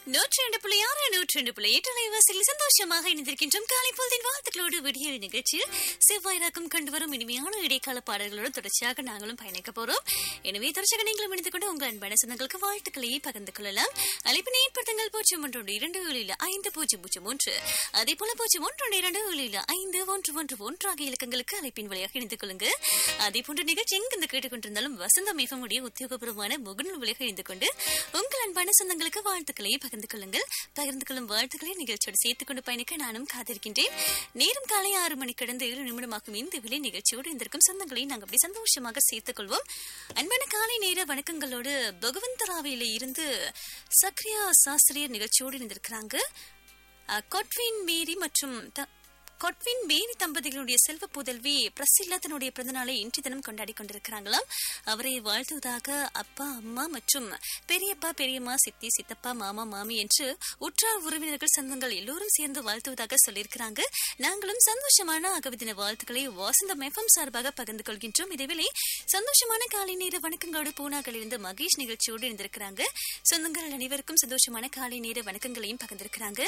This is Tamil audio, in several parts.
நூற்றி ரெண்டு புள்ளி ஆறு நூற்றி ரெண்டு புள்ளி எட்டு அலைவாசியில் சந்தோஷமாக இணைந்திருக்கின்றோம் காலை பொழுதின் வாழ்த்துக்களோடு விடிய நிகழ்ச்சியில் செவ்வாய் ராகம் கண்டு வரும் இனிமையான இடைக்கால பாடல்களோடு தொடர்ச்சியாக நாங்களும் பயணிக்க போறோம் எனவே தொடர்ச்சியாக நீங்களும் இணைந்து கொண்டு உங்கள் அன்பான சொந்தங்களுக்கு வாழ்த்துக்களை பகிர்ந்து கொள்ளலாம் அழைப்பினை ஏற்படுத்துங்கள் பூஜ்ஜியம் ஒன்று இரண்டு ஏழில் ஐந்து பூஜ்ஜியம் பூஜ்ஜியம் ஒன்று அதே போல பூஜ்ஜியம் ஒன்று இரண்டு ஏழில் ஐந்து ஒன்று ஒன்று ஒன்று ஆகிய இலக்கங்களுக்கு அழைப்பின் வழியாக இணைந்து கொள்ளுங்க அதே போன்ற நிகழ்ச்சி எங்கிருந்து கேட்டுக்கொண்டிருந்தாலும் வசந்தம் மிகமுடைய உத்தியோகபூர்வமான முகநூல் வழியாக இணைந்து கொண்டு உங்கள் அன்பான சொந்தங்களுக்கு வாழ்த்துக்களை பகிர்ந்து கொள்ளுங்கள் பகிர்ந்து கொள்ளும் வாழ்த்துக்களை நிகழ்ச்சியோடு சேர்த்துக் கொண்டு பயணிக்க நானும் காத்திருக்கின்றேன் நேரம் காலை ஆறு மணி கடந்து ஏழு நிமிடமாகும் இந்த விலை நிகழ்ச்சியோடு இருந்திருக்கும் சொந்தங்களை நாங்கள் அப்படி சந்தோஷமாக சேர்த்துக் கொள்வோம் அன்பான காலை நேர வணக்கங்களோடு பகவந்தராவில இருந்து சக்ரியா சாஸ்திரியர் நிகழ்ச்சியோடு இருந்திருக்கிறாங்க அஹ், கொட்வின் மேரி மற்றும் த- கொட்வின் மேரி தம்பதிகளுடைய செல்வ புதல்வி பிரசில்லா தன்னுடைய பிறந்தநாளை இன்று தினம் கொண்டாடி கொண்டிருக்கிறாங்களாம் அவரை வாழ்த்துவதாக அப்பா அம்மா மற்றும் பெரியப்பா பெரியம்மா சித்தி சித்தப்பா மாமா மாமி என்று உற்றார் உறவினர்கள் சொந்தங்கள் எல்லோரும் சேர்ந்து வாழ்த்துவதாக சொல்லியிருக்கிறாங்க நாங்களும் சந்தோஷமான அகவதின வாழ்த்துக்களை வாசந்தம் எஃப்எம் சார்பாக பகிர்ந்து கொள்கின்றோம் இதேவேளை சந்தோஷமான காலை நேர வணக்கங்களோடு பூனாக்களிலிருந்து மகேஷ் நிகழ்ச்சியோடு இருந்திருக்கிறாங்க சொந்தங்கள் அனைவருக்கும் சந்தோஷமான காலை நேர வணக்கங்களையும் பகிர்ந்திருக்கிறாங்க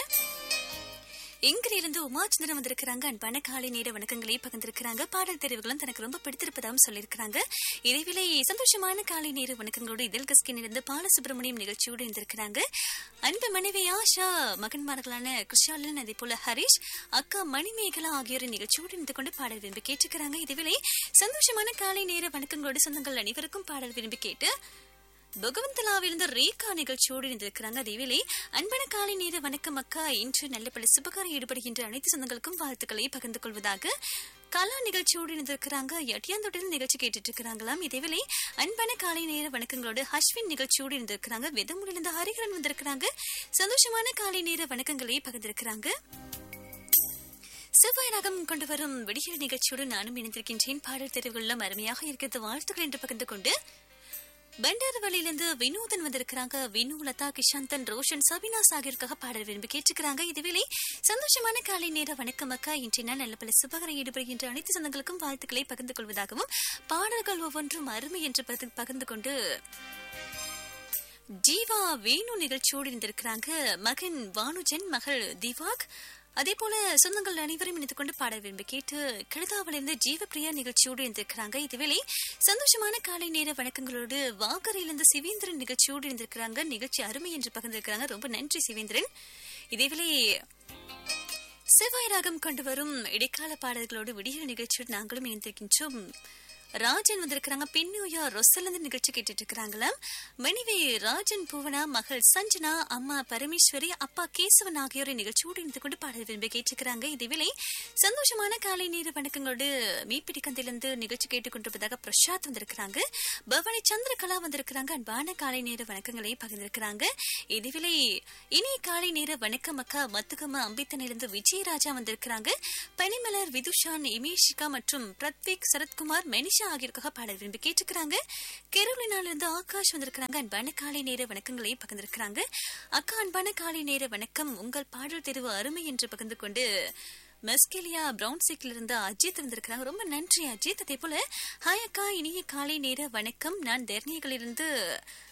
எங்கிலிருந்து உமாச்சந்திரன் வந்திருக்கிறாங்க அன்பான காலை நேர வணக்கங்களை பகிர்ந்திருக்கிறாங்க பாடல் தெரிவுகளும் தனக்கு ரொம்ப பிடித்திருப்பதாகவும் சொல்லியிருக்கிறாங்க இதேவேளை சந்தோஷமான காலை நேர வணக்கங்களோடு இதழ் கஸ்கினிலிருந்து பாலசுப்ரமணியம் நிகழ்ச்சியோடு இருந்திருக்கிறாங்க அன்பு மனைவி ஆஷா மகன்மார்களான கிருஷாலன் அதே போல ஹரிஷ் அக்கா மணிமேகலா ஆகியோரின் நிகழ்ச்சியோடு இருந்து கொண்டு பாடல் விரும்பி கேட்டுக்கிறாங்க இதேவேளை சந்தோஷமான காலை நேர வணக்கங்களோடு சொந்தங்கள் அனைவருக்கும் பாடல் விரும்பி கேட்டு பகவந்தலாவிலிருந்து ரேகா நிகழ்ச்சியோடு இருந்திருக்கிறாங்க அதேவேளை அன்பான காலை நேர வணக்கம் அக்கா இன்று நல்ல பல சுபகாரம் ஈடுபடுகின்ற அனைத்து சொந்தங்களுக்கும் வாழ்த்துக்களை பகிர்ந்து கொள்வதாக கலா நிகழ்ச்சியோடு இருந்திருக்கிறாங்க எட்டியாந்தொட்டில் நிகழ்ச்சி கேட்டுட்டு இருக்கிறாங்களாம் இதேவேளை அன்பான காலை நேர வணக்கங்களோடு ஹஸ்வின் நிகழ்ச்சியோடு இருந்திருக்கிறாங்க வெதமுடிலிருந்து ஹரிகரன் வந்திருக்கிறாங்க சந்தோஷமான காலை நேர வணக்கங்களை பகிர்ந்திருக்கிறாங்க செவ்வாய் ராகம் கொண்டு வரும் விடியல் நிகழ்ச்சியோடு நானும் இணைந்திருக்கின்றேன் பாடல் தெரிவுகளிலும் அருமையாக இருக்கிறது வாழ்த்துக்கள் என்று பகிர்ந்து கொண்டு பண்டாரவழியிலிருந்து வினோதன் வந்திருக்கிறாங்க வினு லதா கிஷாந்தன் ரோஷன் சபினாஸ் ஆகியோருக்காக பாடல் விரும்பி கேட்டுக்கிறாங்க இதுவேளை சந்தோஷமான காலை நேர வணக்கம் அக்கா இன்றைய நாள் நல்ல பல சுபகரம் ஈடுபடுகின்ற அனைத்து சொந்தங்களுக்கும் வாழ்த்துக்களை பகிர்ந்து கொள்வதாகவும் பாடல்கள் ஒவ்வொன்றும் அருமை என்று பகிர்ந்து- பகிர்ந்து கொண்டு ஜீவா வேணு நிகழ்ச்சியோடு இருந்திருக்கிறாங்க மகன் வானுஜன் மகள் திவாக் அதே போல சொந்தங்கள் அனைவரும் இணைந்து கொண்டு பாட விரும்பி கேட்டு கிழதாவிலிருந்து ஜீவப்பிரியா நிகழ்ச்சியோடு இருந்திருக்கிறாங்க இதுவேளை சந்தோஷமான காலை நேர வணக்கங்களோடு வாகரையிலிருந்து சிவேந்திரன் நிகழ்ச்சியோடு இருந்திருக்கிறாங்க நிகழ்ச்சி அருமை என்று பகிர்ந்திருக்கிறாங்க ரொம்ப நன்றி சிவேந்திரன் இதேவேளை செவ்வாய் ராகம் கொண்டு வரும் இடைக்கால பாடல்களோடு விடியல் நிகழ்ச்சியோடு நாங்களும் இணைந்திருக்கின்றோம் ராஜன் வந்திருக்கிறாங்க பின்னுயா ரொசலந்து நிகழ்ச்சி கேட்டுட்டு இருக்கிறாங்களாம் மனைவி ராஜன் பூவனா மகள் சஞ்சனா அம்மா பரமேஸ்வரி அப்பா கேசவன் ஆகியோரை நிகழ்ச்சியோடு இணைந்து கொண்டு பாடல் விரும்பி கேட்டுக்கிறாங்க இதேவேளை சந்தோஷமான காலை நேர வணக்கங்களோடு மீப்பிடி கந்திலிருந்து நிகழ்ச்சி கேட்டுக்கொண்டிருப்பதாக பிரசாத் வந்திருக்கிறாங்க பவானி சந்திரகலா வந்திருக்கிறாங்க அன்பான காலை நேர வணக்கங்களை பகிர்ந்திருக்கிறாங்க இதேவேளை இனிய காலை நேர வணக்கம் அக்கா மத்துகம அம்பித்தனிலிருந்து விஜயராஜா வந்திருக்கிறாங்க பனிமலர் விதுஷான் இமேஷிகா மற்றும் பிரத்விக் சரத்குமார் மெனிஷா ஆகியோருக்காக பாடல் விரும்பி கேட்டுக்கிறாங்க கெரோலினால இருந்து ஆகாஷ் வந்திருக்கிறாங்க அன்பான காலை நேர வணக்கங்களை பகிர்ந்திருக்கிறாங்க அக்கா அன்பான காலை நேர வணக்கம் உங்கள் பாடல் தெரிவு அருமை என்று பகிர்ந்து கொண்டு மெஸ்கெலியா பிரவுன் சீக்ல இருந்து அஜித் வந்திருக்கிறாங்க ரொம்ப நன்றி அஜித் அதே போல ஹாய் அக்கா இனிய காலை நேர வணக்கம் நான் தெர்னியகளிலிருந்து